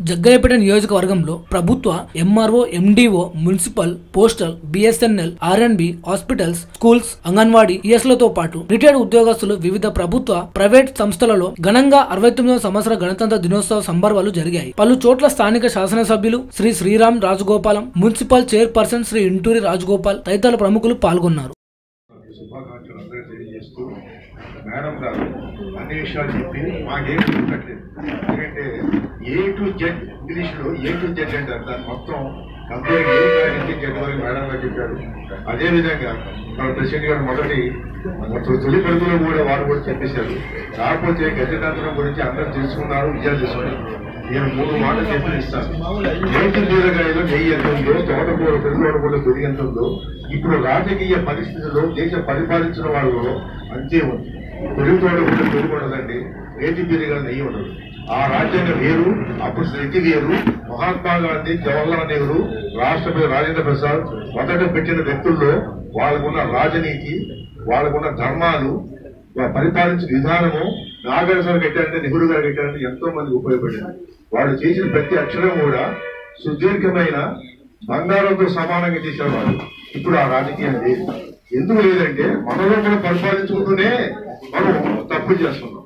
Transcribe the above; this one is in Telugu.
జగ్గయ్యపేట నియోజకవర్గంలో ప్రభుత్వ MRO MDO municipal postal BSNL RNB hospitals schools anganwadi ఈఎస్లతో పాటు రిటైర్డ్ ఉద్యోగస్తులు వివిధ ప్రభుత్వ ప్రైవేట్ సంస్థలలో ఘనంగా అరవై తొమ్మిదవ సంవత్సర గణతంత్ర దినోత్సవ సంబరాలు జరిగాయి పలు చోట్ల స్థానిక శాసనసభ్యులు శ్రీ శ్రీరామ్ రాజగోపాలం మున్సిపల్ చైర్పర్సన్ శ్రీ ఇంటూరి రాజగోపాల్ తదితర ప్రముఖులు పాల్గొన్నారు శుభాకాంక్షలు అందరూ తెలియజేస్తూ మేడం గారు అన్ని విషయాలు చెప్పి మాకేం గుర్తుపట్టలేదు ఎందుకంటే ఏ టు జెడ్ ఇంగ్లీష్లో ఏ టు జెడ్ అంటారు దాన్ని మొత్తం కంపెనీ ఏ కాడి నుంచి జెడ్ వరకు మేడం గారు చెప్పారు అదేవిధంగా మన ప్రెసిడెంట్ గారు మొదటి మొత్తం తొలి పరుగులో కూడా వారు కూడా చెప్పేశారు కాకపోతే గజతంత్రం గురించి అందరూ తెలుసుకున్నారు విజయాలు తెలుసుకున్నారు నేను మూడు మాటలు చెప్పి ఇస్తాను రైతు బీరగాయలో నెయ్యి ఎంత ఉందో తోటకూర పెరుగుతోటకూర పెరిగి ఎంత ఉందో ఇప్పుడు రాజకీయ పరిస్థితుల్లో దేశ పరిపాలించిన వాళ్ళలో అంతే ఉంది పెరుగుతోట కూడా పెరుగు ఉండదండి రేతి బీరగా నెయ్యి ఉండదు ఆ రాజ్యాంగం వేరు అప్పుడు స్థితి వేరు మహాత్మా గాంధీ జవహర్లాల్ నెహ్రూ రాష్ట్రపతి రాజేంద్ర ప్రసాద్ మొదట పెట్టిన వ్యక్తుల్లో వాళ్ళకున్న రాజనీతి వాళ్ళకున్న ధర్మాలు వా- పరిపాలించిన విధానము నాగేశ్వర కట్టారంటే నెహ్రూ గారు కట్టారంటే ఎంతో మందికి ఉపయోగపడింది వాళ్ళు చేసిన ప్రతి అక్షరం కూడా సుదీర్ఘమైన బంగారంతో సమానంగా చేసేవారు ఇప్పుడు ఆ రాజకీయం లేదు ఎందుకు లేదంటే మనలో కూడా పరిపాలించుకుంటూనే మనం తప్పు చేస్తున్నాం